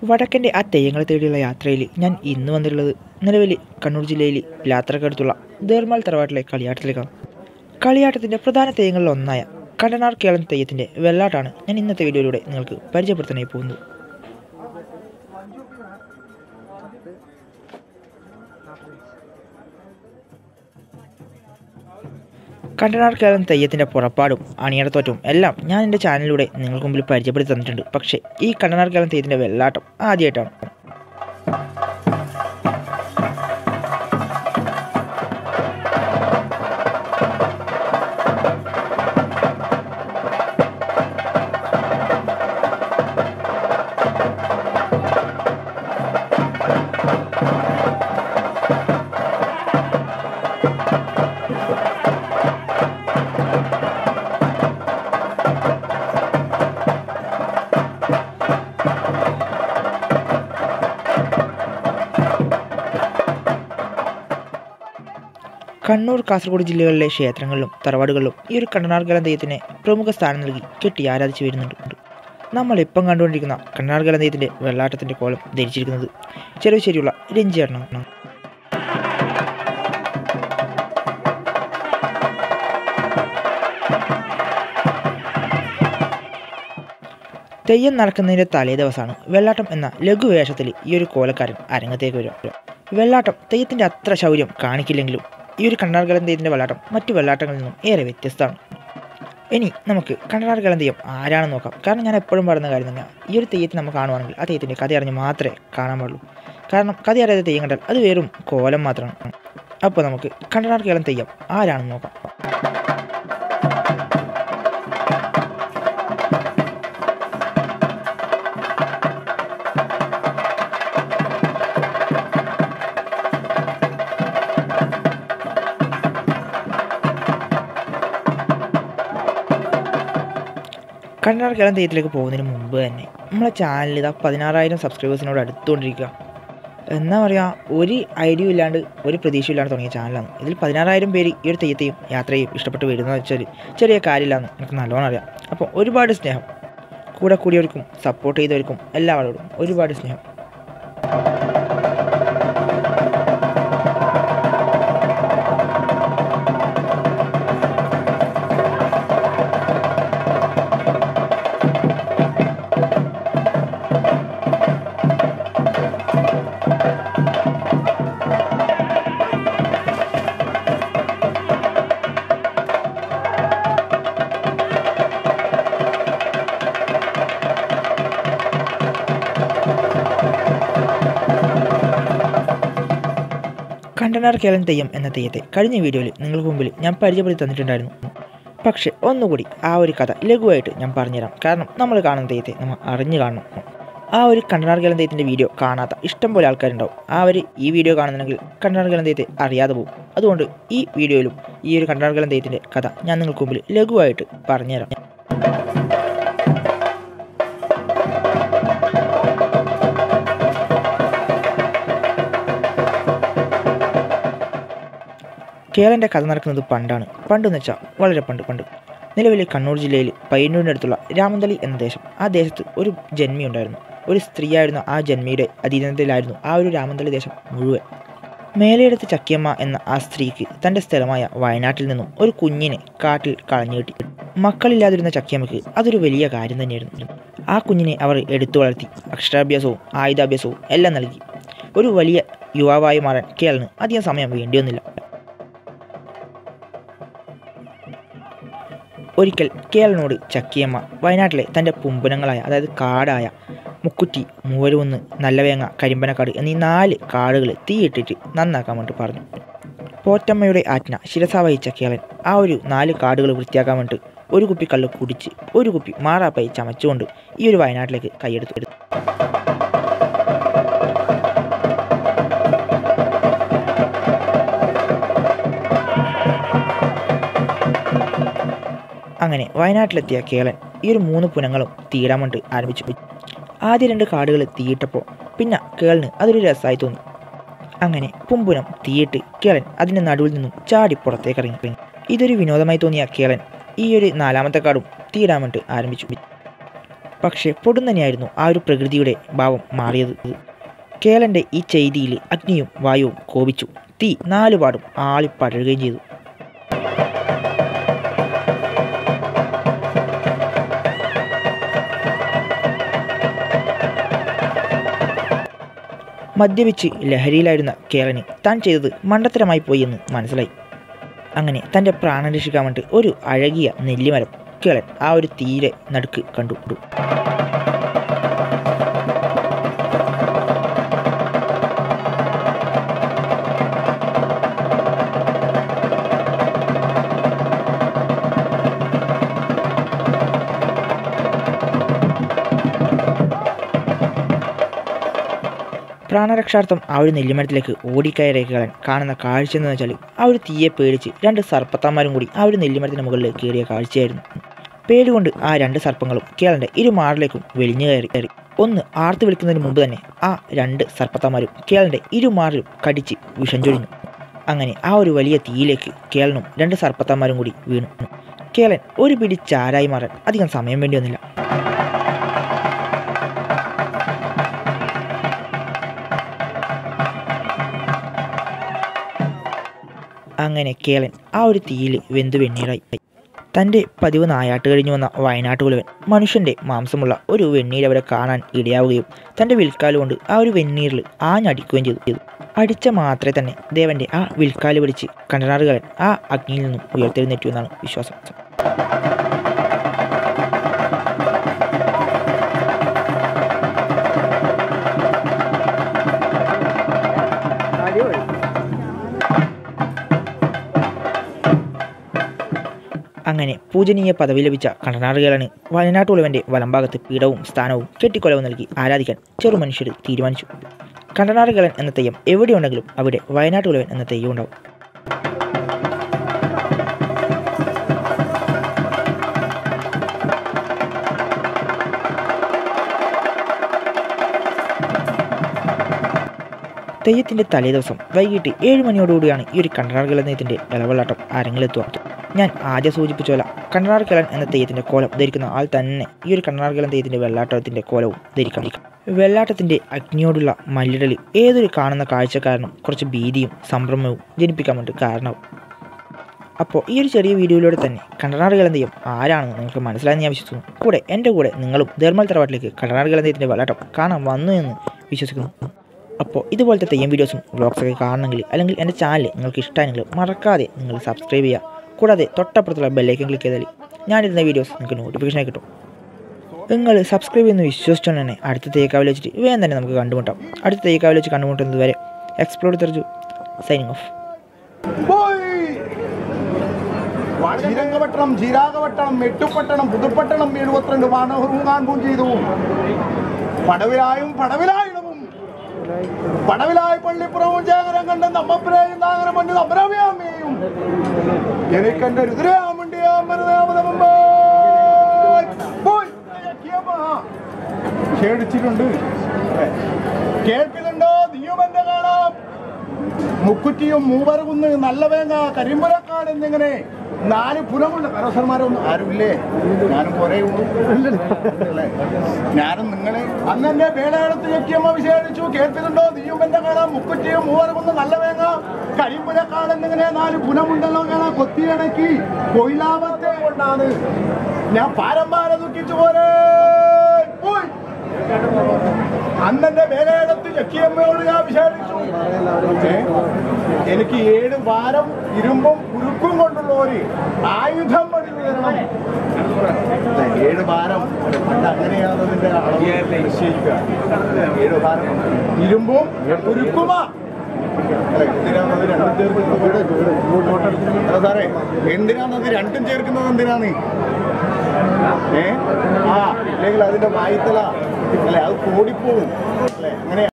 വടക്കൻ്റെ ആ തെയ്യങ്ങളെ തേടിയുള്ള യാത്രയിൽ ഞാൻ ഇന്ന് വന്നിട്ടുള്ളത് നിലവിൽ കണ്ണൂർ ജില്ലയിൽ യാത്രക്കടുത്തുള്ള ദേർമാൽ തറവാട്ടിലെ കളിയാട്ടത്തിലേക്കാണ് കളിയാട്ടത്തിൻ്റെ പ്രധാന തെയ്യങ്ങളിൽ ഒന്നായ കണ്ടനാർ കേളൻ തെയ്യത്തിൻ്റെ വെള്ളാട്ടാണ് ഞാൻ ഇന്നത്തെ വീഡിയോയിലൂടെ നിങ്ങൾക്ക് പരിചയപ്പെടുത്താനായി പോകുന്നത് കണ്ടനാർ കേരളം തെയ്യത്തിൻ്റെ പുറപ്പാടും അണിയടത്തോറ്റവും എല്ലാം ഞാൻ എൻ്റെ ചാനലിലൂടെ നിങ്ങൾക്ക് മുമ്പിൽ പരിചയപ്പെടുത്തി തന്നിട്ടുണ്ട് പക്ഷേ ഈ കണ്ടനാർ കേരളം തെയ്യത്തിൻ്റെ വെള്ളാട്ടം ആദ്യമായിട്ടാണ് കണ്ണൂർ കാസർഗോഡ് ജില്ലകളിലെ ക്ഷേത്രങ്ങളിലും തറവാടുകളിലും ഈ ഒരു കണ്ണനാർകലം തെയ്യത്തിന് പ്രമുഖ സ്ഥാനം നൽകി കെട്ടി ആരാധിച്ചു വരുന്നുണ്ട് നമ്മൾ ഇപ്പം കണ്ടുകൊണ്ടിരിക്കുന്ന കണ്ണനാർകലം തെയ്യത്തിൻ്റെ വെള്ളാട്ടത്തിൻ്റെ കോലം ധരിച്ചിരിക്കുന്നത് ചെറിയ ശരിയുള്ള രഞ്ജിയേട്ടനാണ് തെയ്യം നടക്കുന്നതിൻ്റെ തലേ ദിവസമാണ് വെള്ളാട്ടം എന്ന ലഘുവേഷത്തിൽ ഈ ഒരു കോലക്കാരൻ അരങ്ങത്തേക്ക് വരിക വെള്ളാട്ടം തെയ്യത്തിൻ്റെ അത്ര ശൗര്യം കാണിക്കില്ലെങ്കിലും ഈ ഒരു കണ്ണാർകലം തെയ്യത്തിൻ്റെ വെള്ളാട്ടം മറ്റു വെള്ളാട്ടങ്ങളിൽ നിന്നും ഏറെ വ്യത്യസ്തമാണ് ഇനി നമുക്ക് കണ്ണാർകലം തെയ്യം ആരാണെന്ന് നോക്കാം കാരണം ഞാൻ എപ്പോഴും പറയുന്ന കാര്യം തന്നെയാണ് ഈ ഒരു തെയ്യത്തെ നമ്മൾ കാണുവാണെങ്കിൽ ആ തെയ്യത്തിൻ്റെ കഥ അറിഞ്ഞ് മാത്രമേ കാണാൻ പാടുള്ളൂ കാരണം കഥ അറിയാതെ തെയ്യം കണ്ടാൽ അത് വെറും കോലം മാത്രമാണ് അപ്പോൾ നമുക്ക് കണ്ണാർകലം തെയ്യം ആരാണെന്ന് നോക്കാം കണ്ണാർ കേരളം തെയ്യത്തിലേക്ക് പോകുന്നതിന് മുമ്പ് തന്നെ നമ്മളെ ചാനൽ ഇതാ പതിനാറായിരം സബ്സ്ക്രൈബേഴ്സിനോട് അടുത്തുകൊണ്ടിരിക്കുക എന്താ പറയുക ഒരു ഐഡിയ ഇല്ലാണ്ട് ഒരു പ്രതീക്ഷയും ഇല്ലാണ്ട് തുടങ്ങിയ ചാനലാണ് ഇതിൽ പതിനാറായിരം പേര് ഈ ഒരു തെയ്യത്തെയും യാത്രയും ഇഷ്ടപ്പെട്ട് വരുന്നത് വെച്ചാൽ ചെറിയ കാര്യമില്ലാന്ന് എനിക്ക് നല്ലോണം അറിയാം അപ്പോൾ ഒരുപാട് സ്നേഹം കൂടെ കൂടിയവർക്കും സപ്പോർട്ട് ചെയ്തവർക്കും എല്ലാവരോടും ഒരുപാട് സ്നേഹം കണ്ടനാർ കേരളം തെയ്യം എന്ന തെയ്യത്തെ കഴിഞ്ഞ വീഡിയോയിൽ നിങ്ങൾക്ക് മുമ്പിൽ ഞാൻ പരിചയപ്പെടുത്തി തന്നിട്ടുണ്ടായിരുന്നു പക്ഷേ ഒന്നുകൂടി ആ ഒരു കഥ ലഘുവായിട്ട് ഞാൻ പറഞ്ഞുതരാം കാരണം നമ്മൾ കാണുന്ന തെയ്യത്തെ നമ്മൾ അറിഞ്ഞു കാണണം ആ ഒരു കണ്ടനാർ കേരളം തെയ്യത്തിൻ്റെ വീഡിയോ കാണാത്ത ഇഷ്ടം പോലെ ആൾക്കാരുണ്ടാവും ആ ഒരു ഈ വീഡിയോ കാണുന്നുണ്ടെങ്കിൽ കണ്ടനാർ കേരളം തെയ്യത്തെ അറിയാതെ പോകും അതുകൊണ്ട് ഈ വീഡിയോയിലും ഈ ഒരു കണ്ടനാർ കേരളം തെയ്യത്തിൻ്റെ കഥ ഞാൻ നിങ്ങൾക്ക് മുമ്പിൽ ലഘുവായിട്ട് പറഞ്ഞുതരാം കേരളൻ്റെ കഥ നടക്കുന്നത് പണ്ടാണ് പണ്ടെന്ന് വെച്ചാൽ വളരെ പണ്ട് പണ്ട് നിലവിലെ കണ്ണൂർ ജില്ലയിൽ പയ്യന്നൂരിനടുത്തുള്ള രാമന്തളി എന്ന ദേശം ആ ദേശത്ത് ഒരു ജന്മി ഉണ്ടായിരുന്നു ഒരു സ്ത്രീയായിരുന്ന ആ ജന്മിയുടെ അധീനതയിലായിരുന്നു ആ ഒരു രാമന്തളി ദേശം മുഴുവൻ മേലെടുത്ത് ചക്കിയമ്മ എന്ന ആ സ്ത്രീക്ക് തൻ്റെ സ്ഥലമായ വയനാട്ടിൽ നിന്നും ഒരു കുഞ്ഞിനെ കാട്ടിൽ കളഞ്ഞു കിട്ടി മക്കളില്ലാതിരുന്ന ചക്കിയമ്മയ്ക്ക് അതൊരു വലിയ കാര്യം തന്നെയായിരുന്നു ആ കുഞ്ഞിനെ അവർ എടുത്തു വളർത്തി അക്ഷരാഭ്യാസവും ആയുധാഭ്യാസവും എല്ലാം നൽകി ഒരു വലിയ യുവാവായി മാറാൻ കേരളിന് അധികം സമയം വേണ്ടിയൊന്നില്ല ഒരിക്കൽ കേരളനോട് ചക്കിയമ്മ വയനാട്ടിലെ തൻ്റെ പുമ്പനങ്ങളായ അതായത് കാടായ മുക്കുറ്റി മൂവരുകുന്ന് നല്ലവേങ്ങ കരിമ്പനക്കാട് എന്നീ നാല് കാടുകൾ തീയിട്ടിട്ട് നന്നാക്കാൻ വേണ്ടി പറഞ്ഞു പോറ്റമ്മയുടെ ആജ്ഞ ശിരസ വഹിച്ച കേളൻ ആ ഒരു നാല് കാടുകൾ വൃത്തിയാക്കാൻ വേണ്ടി ഒരു കുപ്പി കള്ള് കുടിച്ച് ഒരു കുപ്പി മാറാപ്പായി ചമച്ചുകൊണ്ട് ഈ ഒരു വയനാട്ടിലേക്ക് കൈയെടുത്തു അങ്ങനെ വയനാട്ടിലെത്തിയ കേളൻ ഈ ഒരു മൂന്ന് പുനങ്ങളും തീരാൻ വേണ്ടി ആരംഭിച്ചു ആദ്യ രണ്ട് കാടുകൾ തീയിട്ടപ്പോൾ പിന്നെ കേളിന് അതൊരു രസമായി തോന്നി അങ്ങനെ പുമ്പുനം തീയിട്ട് കേളൻ അതിൻ്റെ നടുവിൽ നിന്നും ചാടി പുറത്തേക്ക് ഇറങ്ങി ഇതൊരു വിനോദമായി തോന്നിയ കേളൻ ഈ ഒരു നാലാമത്തെ കാടും തീരാൻ വേണ്ടി ആരംഭിച്ചു പക്ഷേ പൊടുന്നനെയായിരുന്നു ആ ഒരു പ്രകൃതിയുടെ ഭാവം മാറിയത് കേളൻ്റെ ഈ ചെയ്തിയിൽ അഗ്നിയും വായുവും കോപിച്ചു തീ നാലുപാടും ആളിപ്പടരുകയും ചെയ്തു മദ്യപിച്ച് ലഹരിയിലായിരുന്ന കേളന് താൻ ചെയ്തത് മണ്ടത്തരമായി പോയി എന്ന് മനസ്സിലായി അങ്ങനെ തൻ്റെ പ്രാണൻ രക്ഷിക്കാൻ വേണ്ടി ഒരു അഴകിയ നെല്ലിമരം കേളൻ ആ ഒരു തീരെ നടുക്ക് കണ്ടു പ്രാണരക്ഷാർത്ഥം ആ ഒരു നെല്ലിമരത്തിലേക്ക് ഓടിക്കയറിയ കേളൻ കാണുന്ന കാഴ്ച എന്ന് വെച്ചാൽ ആ ഒരു തീയെ പേടിച്ച് രണ്ട് സർപ്പത്താന്മാരും കൂടി ആ ഒരു നെല്ലിമരത്തിന് മുകളിൽ കയറിയ കാഴ്ചയായിരുന്നു പേടികൊണ്ട് ആ രണ്ട് സർപ്പങ്ങളും കേളൻ്റെ ഇരുമാറിലേക്കും വെളിഞ്ഞു കയറി കയറി ഒന്ന് ആർത്ത് വിളിക്കുന്നതിന് മുമ്പ് തന്നെ ആ രണ്ട് സർപ്പത്താന്മാരും കേളൻ്റെ ഇരുമാറിലും കടിച്ച് വിഷം ചൊരിഞ്ഞു അങ്ങനെ ആ ഒരു വലിയ തീയിലേക്ക് കേളനും രണ്ട് സർപ്പത്താന്മാരും കൂടി വീണു കേളൻ ഒരു പിടി ചാരായി മാറാൻ അധികം സമയം വേണ്ടി വന്നില്ല അങ്ങനെ കേളൻ ആ ഒരു തീയിൽ വെന്തു വെണ്ണീറായി തൻ്റെ പതിവ് നായാട്ട് കഴിഞ്ഞു വന്ന വയനാട്ട് കുലവൻ മനുഷ്യൻ്റെ മാംസമുള്ള ഒരു വെണ്ണീർ അവരെ കാണാൻ ഇടയാവുകയും തൻ്റെ വിൽക്കാലുകൊണ്ട് ആ ഒരു വെണ്ണീറിൽ ആഞ്ഞടിക്കുകയും ചെയ്തു ചെയ്തു അടിച്ച മാത്രമേ തന്നെ ദേവൻ്റെ ആ വിൽക്കാല് പിടിച്ച് കണ്ടനാറുകളൻ ആ അഗ്നിയിൽ നിന്നും ഉയർത്തെഴുന്നേറ്റു എന്നാണ് വിശ്വാസം അങ്ങനെ പൂജനീയ പദവി ലഭിച്ച കണ്ടനാറുകളാണ് വയനാട്ടുളവൻ്റെ വലംഭാഗത്ത് പീഠവും സ്ഥാനവും കെട്ടിക്കൊലവും നൽകി ആരാധിക്കാൻ ചെറുമനുഷ്യർ തീരുമാനിച്ചു കണ്ടനാറുകളൻ എന്ന തെയ്യം എവിടെയുണ്ടെങ്കിലും അവിടെ വയനാട്ടുളവൻ എന്ന തെയ്യം ഉണ്ടാവും തെയ്യത്തിൻ്റെ തലേദിവസം വൈകിട്ട് ഏഴ് മണിയോടുകൂടിയാണ് ഈ ഒരു കണ്ടനാർകിള നെയ്യത്തിൻ്റെ ഇളവെള്ളാട്ടം അരങ്ങിലെത്തുക ഞാൻ ആദ്യം സൂചിപ്പിച്ച പോലെ കണ്ണാർക്കിളൻ എന്ന തെയ്യത്തിൻ്റെ കോലം ധരിക്കുന്ന ആൾ തന്നെ ഈ ഒരു കണ്ണാർക്കിളൻ തെയ്യത്തിൻ്റെ വെള്ളാട്ടത്തിൻ്റെ കോലവും ധരിക്കണം വെള്ളാട്ടത്തിൻ്റെ അഗ്നിയോടുള്ള മല്ലിടൽ ഏതൊരു കാണുന്ന കാഴ്ചക്കാരനും കുറച്ച് ഭീതിയും സംഭ്രമവും ജനിപ്പിക്കാൻ വേണ്ടി കാരണവും അപ്പോൾ ഈ ഒരു ചെറിയ വീഡിയോയിലൂടെ തന്നെ കണ്ടനാറുകളം തെയ്യം ആരാണെന്ന് നിങ്ങൾക്ക് മനസ്സിലായെന്ന് ഞാൻ വിശ്വസിക്കുന്നു കൂടെ എൻ്റെ കൂടെ നിങ്ങളും ധർമ്മൽ തറവാട്ടിലേക്ക് കണ്ടനാറുകളം തെയ്യത്തിൻ്റെ വെള്ളാട്ടം കാണാൻ വന്നു എന്ന് വിശ്വസിക്കുന്നു അപ്പോൾ ഇതുപോലത്തെ തെയ്യം വീഡിയോസും വ്ളോഗ്സൊക്കെ കാണണമെങ്കിൽ അല്ലെങ്കിൽ എൻ്റെ ചാനൽ നിങ്ങൾക്ക് ഇഷ്ടമായെങ്കിൽ മറക്കാതെ നിങ്ങൾ സബ്സ്ക്രൈബ് ചെയ്യുക കൂടാതെ തൊട്ടപ്പുറത്തുള്ള ബെല്ലൈക്കൻ ക്ലിക്ക് ചെയ്താൽ ഞാനിരുന്ന വീഡിയോസ് നിങ്ങൾക്ക് നോട്ടിഫിക്കേഷനായി കിട്ടും നിങ്ങൾ സബ്സ്ക്രൈബ് ചെയ്യുന്ന വിശ്വസിച്ചുകൊണ്ട് തന്നെ അടുത്ത തേക്കാവിൽ വെച്ചിട്ട് വേഗം തന്നെ നമുക്ക് കണ്ടുമുട്ടാം അടുത്ത തേക്കാവിൽ വെച്ച് കണ്ടുമുട്ടുന്നത് വരെ എക്സ്പ്ലോർ തെറിച്ചു സൈനിങ് ഓഫ് ശ്രീരംഗപട്ടണം ജീരാകപട്ടണം മെട്ടുപട്ടണം പുതുപ്പട്ടണം എഴുപത്തിരണ്ട് വാണഹവും കാണുകയും ചെയ്തു പടവിലായും പടവിലായിടവും പടവിലായി പള്ളിപ്പുറവും ചേകരം കണ്ട നമ്മപ്പിനെയും താങ്ങരം പണ്ട് അമരവയാമേയും എനിക്കെന്റെ ക്ഷേടിച്ചിട്ടുണ്ട് കേൾക്കുന്നുണ്ടോ നീയുമെന്റെ കാണാം മുക്കുറ്റിയും മൂവരകുന്ന് നല്ല വേങ്ങ കരിമ്പുരക്കാട് എന്നിങ്ങനെ നാല് പുലമുണ്ട് കരോസന്മാരൊന്നും ആരുമില്ലേ ഞാനും കുറേ ഉള്ളൂ അല്ലേ? ഞാനും നിങ്ങളെ അന്നെ വേളയെടുത്ത് ഞെക്കിയമ്മ വിശേഷിച്ചു കേൾക്കുന്നുണ്ടോ നീയും എന്റെ കാണാം മുക്കുറ്റിയും മൂവരകുന്ന് നല്ല വേങ്ങ കരിമ്പുരക്കാട് എന്നിങ്ങനെ നാല് പുലമുണ്ടല്ലോ കാണാം കൊത്തിയടക്കി കൊയിലാപത്തെ കൊണ്ടാണ് ഞാൻ പാരമ്പാര ദുഃഖിച്ചു പോരേ പോയി അന്നെ വേലയിടത്ത് ചക്കിയമ്മയോട് ഞാൻ വിചാരിച്ചു ഏ? എനിക്ക് ഏഴ് വാരം ഇരുമ്പും കുരുക്കും കൊണ്ടുള്ള ഒരു ആയുധം പണിത് തരണം ദേ, ഏഴ് വാരം പണ്ട് അങ്ങനെയാണ് അതിന്റെ അളവ് നിശ്ചയിക്കുക ഏഴ് വാരം ഇരുമ്പും കുരുക്കുമാ അല്ല, എന്തിനാണത് രണ്ടും ചേർക്കുന്നത് അല്ല സാറേ എന്തിനാണത് രണ്ടും ചേർക്കുന്നത് എന്തിനാണ് ഏ ആ അല്ലെങ്കിൽ അതിന്റെ വായുത്തല അല്ലെ അത് കൂടിപ്പോവും അല്ലെ അങ്ങനെ